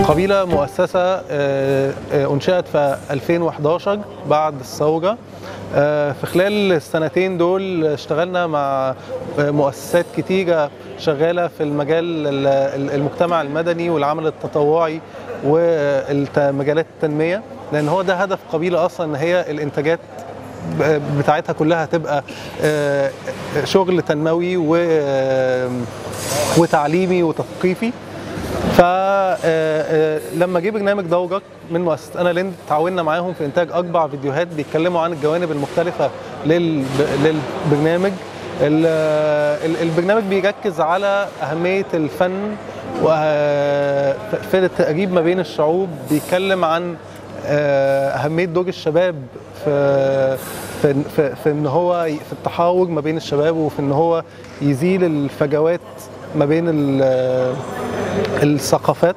قبيلة مؤسسة آه، آه، أنشئت في 2011 بعد الثورة آه، في خلال السنتين دول اشتغلنا مع آه، مؤسسات كتيرة شغالة في المجال ال- ال- المجتمع المدني والعمل التطوعي ومجالات التنمية لأن هو ده هدف قبيلة أصلا إن هي الإنتاجات ب- بتاعتها كلها تبقى آه، شغل تنموي و- آه، وتعليمي وتثقيفي فلما جه برنامج دوجك من مؤسسه انا ليند تعاوننا معاهم في انتاج اربع فيديوهات بيتكلموا عن الجوانب المختلفه للب- للبرنامج ال- ال- البرنامج بيركز على اهميه الفن وفي التقريب ما بين الشعوب بيتكلم عن آه، اهميه دور الشباب في في في, في ان هو ي- في التحاور ما بين الشباب وفي ان هو يزيل الفجوات ما بين ال- الثقافات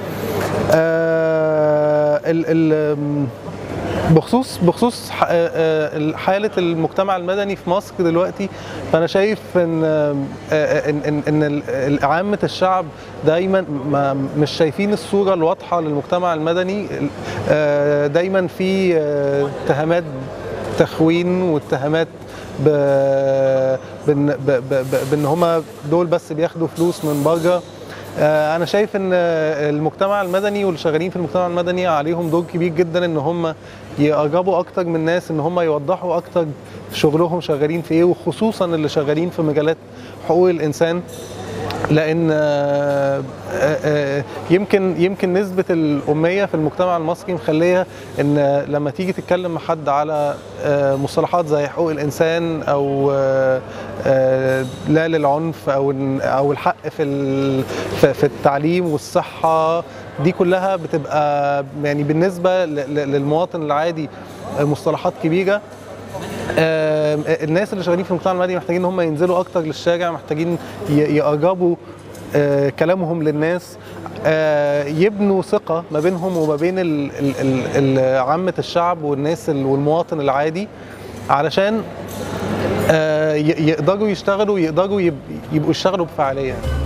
آه، ال ال بخصوص بخصوص ح- آه، آه، حاله المجتمع المدني في مصر دلوقتي فانا شايف ان آه، آه، ان ان, إن ال- ال- عامه الشعب دايما ما مش شايفين الصوره الواضحه للمجتمع المدني آه، دايما في آه، اتهامات تخوين واتهامات ب... بان ب... ب... ب... بان هم دول بس بياخدوا فلوس من بره آه، انا شايف ان آه، المجتمع المدني واللي شغالين في المجتمع المدني عليهم دور كبير جدا ان هم يقربوا اكتر من الناس ان هم يوضحوا اكتر في شغلهم شغالين في ايه وخصوصا اللي شغالين في مجالات حقوق الانسان لان آه، آه، آه، يمكن يمكن نسبه الاميه في المجتمع المصري مخليه ان لما تيجي تتكلم مع حد على آه، مصطلحات زي حقوق الانسان او آه، آه، لا للعنف او إن- او الحق في ال- في في التعليم والصحه دي كلها بتبقى يعني بالنسبه ل- ل- للمواطن العادي آه، مصطلحات كبيره آه، الناس اللي شغالين في المجتمع المدني محتاجين ان هم ينزلوا اكتر للشارع محتاجين ي- يقربوا آه، كلامهم للناس آه، يبنوا ثقة ما بينهم وما بين ال- ال- ال- ال- عامة الشعب والناس ال- والمواطن العادي علشان آه، ي- يقدروا يشتغلوا يقدروا يب- يبقوا يشتغلوا بفعالية